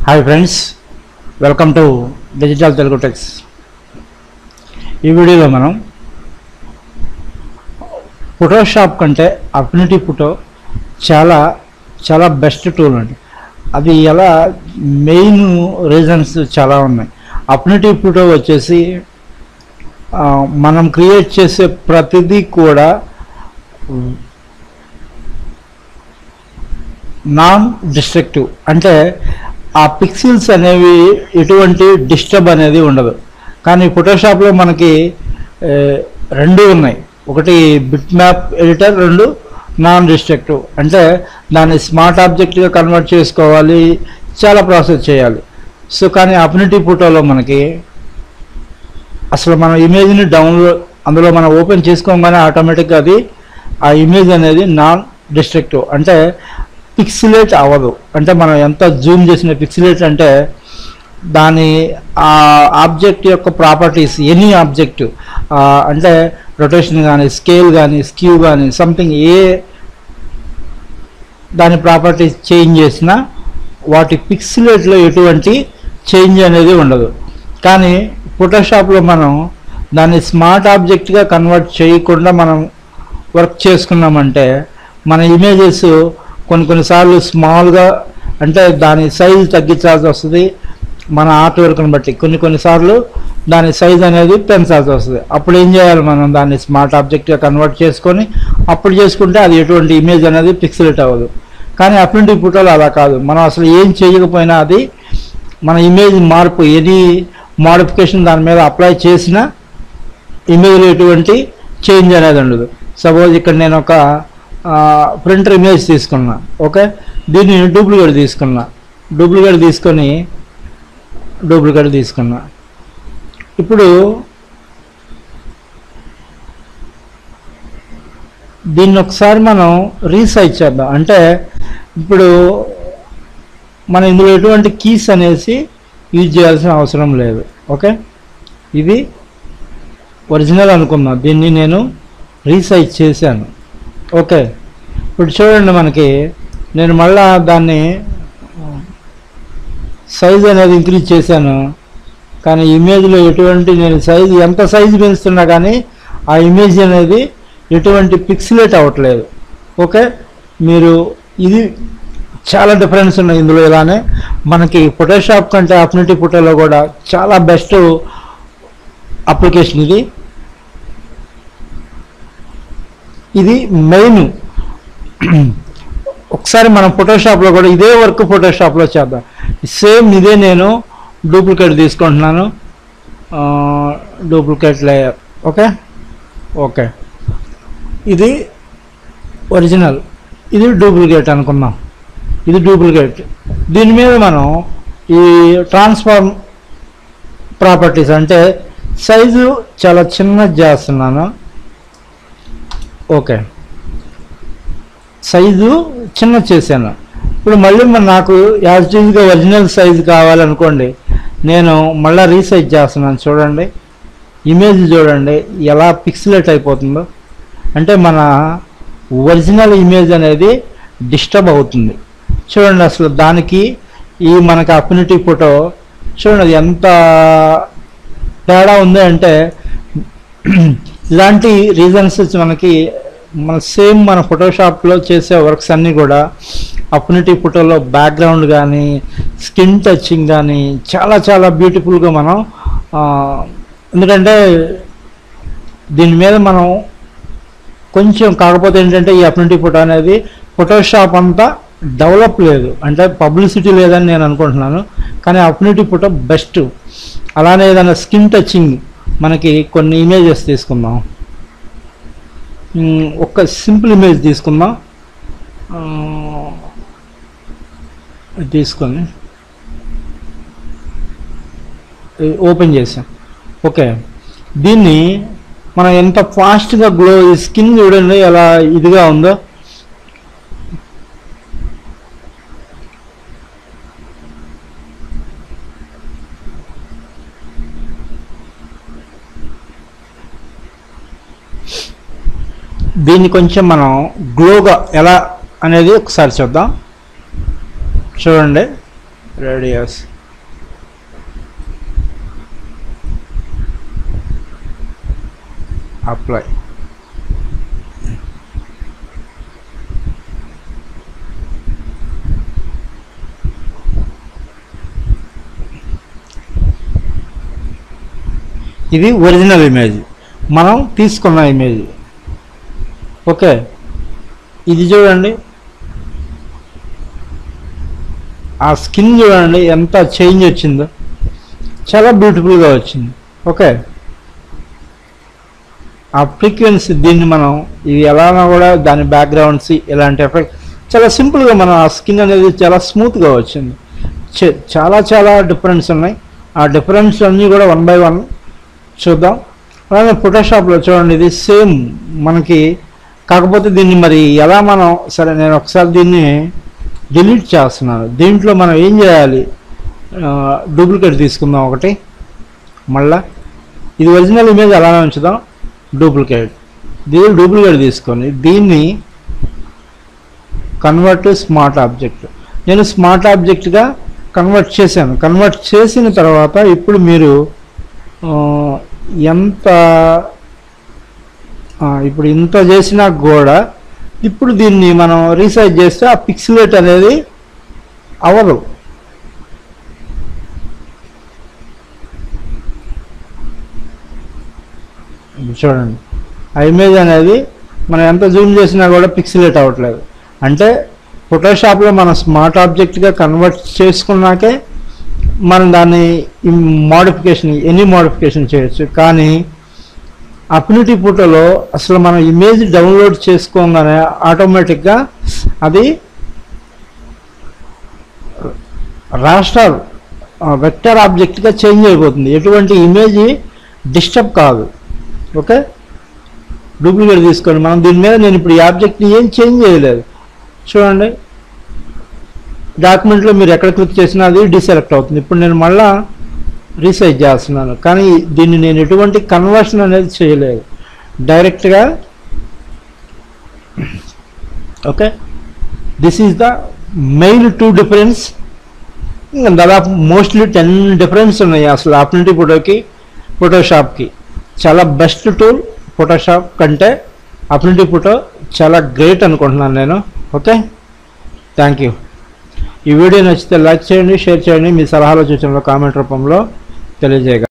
hi friends welcome to digital Telugu techs ఈ వీడియోలో మనం ఫోటోషాప్ కంటే అఫినిటీ ఫోటో చాలా చాలా బెస్ట్ టూల్ అండి అది ఎలా మెయిన్ రీజన్స్ చాలా ఉన్నాయి అఫినిటీ ఫోటో వచ్చేసి ఆ, మనం క్రియేట్ చేసే ప్రతిదీ కూడా నాన్ డిస్ట్రక్టివ్ అంటే ఆ పిక్సిల్స్ అనేవి ఎటువంటి డిస్టర్బ్ అనేది ఉండదు కానీ ఫోటోషాప్లో మనకి ఏ, రెండు ఉన్నాయి ఒకటి బిట్ మ్యాప్ ఎడిటర్ రెండు నాన్ డిస్ట్రక్టివ్ అంటే దాన్ని స్మార్ట్ ఆబ్జెక్ట్గా కన్వర్ట్ చేసుకోవాలి చాలా ప్రాసెస్ చేయాలి సో కానీ అఫినిటీ ఫోటోలో మనకి అసలు మన ఇమేజ్ని డౌన్లోడ్ అందులో మనం ఓపెన్ చేసుకోగానే ఆటోమేటిక్గా అది ఆ ఇమేజ్ అనేది నాన్ డిస్ట్రక్టివ్ అంటే పిక్సిలేట్ అవ్వదు అంటే మనం ఎంత జూమ్ చేసిన పిక్సిలేట్ అంటే దాని ఆ ఆబ్జెక్ట్ యొక్క ప్రాపర్టీస్ ఎనీ ఆబ్జెక్ట్ అంటే రొటేషన్ కానీ స్కేల్ కానీ స్క్యూ కానీ సంథింగ్ ఏ దాని ప్రాపర్టీస్ చేంజ్ చేసినా వాటి పిక్సిలేట్లో ఎటువంటి చేంజ్ అనేది ఉండదు కానీ ఫోటోషాప్లో మనం దాన్ని స్మార్ట్ ఆబ్జెక్ట్గా కన్వర్ట్ చేయకుండా మనం వర్క్ చేసుకున్నామంటే మన ఇమేజెస్ కొన్ని కొన్నిసార్లు స్మాల్గా అంటే దాని సైజు తగ్గించాల్సి వస్తుంది మన ఆర్ట్ వర్క్ని బట్టి కొన్ని కొన్నిసార్లు దాని సైజ్ అనేది పెంచాల్సి వస్తుంది అప్పుడు ఏం చేయాలి మనం దాన్ని స్మార్ట్ ఆబ్జెక్ట్గా కన్వర్ట్ చేసుకొని అప్పుడు చేసుకుంటే అది ఎటువంటి ఇమేజ్ అనేది పిక్సిలేట్ అవ్వదు కానీ అటువంటి ఫోటోలు అలా కాదు మనం అసలు ఏం చేయకపోయినా అది మన ఇమేజ్ మార్పు ఎనీ మోడిఫికేషన్ దాని మీద అప్లై చేసినా ఇమేజ్లో ఎటువంటి చేంజ్ అనేది ఉండదు సపోజ్ ఇక్కడ నేను ఒక ప్రింటర్ ఇమేజ్ తీసుకున్నా ఓకే దీన్ని డూప్లికేట్ తీసుకున్నా డూప్లికేట్ తీసుకొని డూప్లికేట్ తీసుకున్నా ఇప్పుడు దీన్ని ఒకసారి మనం రీసైజ్ చేద్దాం అంటే ఇప్పుడు మనం ఇందులో ఎటువంటి కీస్ అనేసి యూజ్ చేయాల్సిన అవసరం లేదు ఓకే ఇది ఒరిజినల్ అనుకుందాం దీన్ని నేను రీసైజ్ చేశాను ఓకే ఇప్పుడు చూడండి మనకి నేను మళ్ళా దాన్ని సైజ్ అనేది ఇంక్రీజ్ చేశాను కానీ ఇమేజ్లో ఎటువంటి నేను సైజు ఎంత సైజు పెంచుతున్నా కానీ ఆ ఇమేజ్ అనేది ఎటువంటి పిక్సిలేట్ అవ్వట్లేదు ఓకే మీరు ఇది చాలా డిఫరెన్స్ ఉన్నాయి ఇందులో ఇలానే మనకి ఫోటోషాప్ కంటే అఫినిటీ ఫోటోలో కూడా చాలా బెస్ట్ అప్లికేషన్ ఇది ఇది మెయిన్ ఒకసారి మనం ఫోటోషాప్లో కూడా ఇదే వర్క్ ఫోటోషాప్లో చేద్దాం సేమ్ ఇదే నేను డూప్లికేట్ తీసుకుంటున్నాను డూప్లికేట్ లేయర్ ఓకే ఓకే ఇది ఒరిజినల్ ఇది డూప్లికేట్ అనుకున్నాం ఇది డూప్లికేట్ దీని మీద మనం ఈ ట్రాన్స్ఫార్మ్ ప్రాపర్టీస్ అంటే సైజు చాలా చిన్నది చేస్తున్నాను ఓకే సైజు చిన్న చేశాను ఇప్పుడు మళ్ళీ మరి నాకు యాజిటీజ్గా ఒరిజినల్ సైజు కావాలనుకోండి నేను మళ్ళీ రీసైజ్ చేస్తున్నాను చూడండి ఇమేజ్ చూడండి ఎలా పిక్సిలేట్ అయిపోతుందో అంటే మన ఒరిజినల్ ఇమేజ్ అనేది డిస్టర్బ్ అవుతుంది చూడండి అసలు దానికి ఈ మనకి అఫినిటీ ఫోటో చూడండి అది ఎంత తేడా ఉంది అంటే ఇలాంటి రీజన్స్ మనకి మన సేమ్ మన ఫోటోషాప్లో చేసే వర్క్స్ అన్నీ కూడా అఫినిటీ ఫోటోలో బ్యాక్గ్రౌండ్ కానీ స్కిన్ టచింగ్ కానీ చాలా చాలా బ్యూటిఫుల్గా మనం ఆ, ఎందుకంటే దీని మీద మనం కొంచెం కాకపోతే ఏంటంటే ఈ అఫినిటీ ఫోటో అనేది ఫోటోషాప్ అంతా డెవలప్ లేదు అంటే పబ్లిసిటీ లేదని నేను అనుకుంటున్నాను కానీ అఫినిటీ ఫోటో బెస్ట్ అలానే ఏదైనా స్కిన్ టచింగ్ మనకి కొన్ని ఇమేజెస్ తీసుకుందాం మ్, ఒక సింపుల్ ఇమేజ్ తీసుకుందాం ఆ, ఇది తీసుకొని ఇది ఓపెన్ చేసాం ఓకే దీన్ని మనం ఎంత ఫాస్ట్గా గ్లో ఈ స్కిన్ చూడండి ఎలా ఇదిగా ఉందో దీన్ని కొంచెం మనం గ్లోగా ఎలా అనేది ఒకసారి చూద్దాం చూడండి రేడియస్ అప్లై ఇది ఒరిజినల్ ఇమేజ్ మనం తీసుకున్న ఇమేజ్ ఓకే ఇది చూడండి ఆ స్కిన్ చూడండి ఎంత చేంజ్ వచ్చిందో చాలా బ్యూటిఫుల్గా వచ్చింది ఓకే ఆ ఫ్రీక్వెన్సీ దీన్ని మనం ఇది ఎలానో కూడా దాని బ్యాక్గ్రౌండ్స్ ఇలాంటి ఎఫెక్ట్ చాలా సింపుల్గా మనం ఆ స్కిన్ అనేది చాలా స్మూత్గా వచ్చింది చే- చాలా చాలా డిఫరెన్స్ ఉన్నాయి ఆ డిఫరెన్స్ అన్నీ కూడా వన్ బై వన్ చూద్దాం అలాగే ఫోటోషాప్లో చూడండి ఇది సేమ్ మనకి కాకపోతే దీన్ని మరి ఎలా మనం సరే నేను ఒకసారి దీన్ని డిలీట్ చేస్తున్నాను దీంట్లో మనం ఏం చేయాలి డూప్లికేట్ తీసుకుందాం ఒకటి మళ్ళా ఇది ఒరిజినల్ ఇమేజ్ అలానే ఉంచుదాం డూప్లికేట్ దీన్ని డూప్లికేట్ తీసుకొని దీన్ని కన్వర్ట్ టు స్మార్ట్ ఆబ్జెక్ట్ నేను స్మార్ట్ ఆబ్జెక్ట్గా కన్వర్ట్ చేశాను కన్వర్ట్ చేసిన తర్వాత ఇప్పుడు మీరు ఆ, ఎంత ఆ, ఇప్పుడు ఇంత చేసినా కూడా ఇప్పుడు దీన్ని మనం రీసైజ్ చేస్తే ఆ పిక్సిలేట్ అనేది అవ్వదు చూడండి ఆ ఇమేజ్ అనేది మనం ఎంత జూమ్ చేసినా కూడా పిక్సిలేట్ అవ్వట్లేదు అంటే ఫోటోషాప్లో మనం స్మార్ట్ ఆబ్జెక్ట్గా కన్వర్ట్ చేసుకున్నాకే మనం దాన్ని మోడిఫికేషన్ ఎనీ మోడిఫికేషన్ చేయొచ్చు కానీ అప్యూనిటీ ఫోటోలో అసలు మనం ఇమేజ్ డౌన్లోడ్ చేసుకోగానే ఆటోమేటిక్గా అది రాస్టర్ వెక్టర్ ఆబ్జెక్ట్గా చేంజ్ అయిపోతుంది ఎటువంటి ఇమేజ్ డిస్టర్బ్ కాదు ఓకే డూప్లికేట్ తీసుకోండి మనం దీని మీద నేను ఇప్పుడు ఈ ఆబ్జెక్ట్ని ఏం చేంజ్ చేయలేదు చూడండి డాక్యుమెంట్లో మీరు ఎక్కడ క్లిక్ చేసినా అది డిసెలెక్ట్ అవుతుంది ఇప్పుడు నేను మళ్ళా రీసైజ్ చేస్తున్నాను కానీ దీన్ని నేను ఎటువంటి కన్వర్షన్ అనేది చేయలేదు డైరెక్ట్గా okay this is the main two difference ఇంకా దాదాపు మోస్ట్లీ టెన్ డిఫరెన్స్ ఉన్నాయి అసలు ఆపర్చునిటీ ఫోటోకి ఫోటోషాప్కి చాలా బెస్ట్ టూల్ ఫోటోషాప్ కంటే ఆపర్చునిటీ ఫోటో చాలా గ్రేట్ అనుకుంటున్నాను నేను ఓకే థ్యాంక్ యూ ఈ వీడియో నచ్చితే లైక్ చేయండి షేర్ చేయండి మీ సలహాలు సూచనలు కామెంట్ రూపంలో తెలియజేయగలరు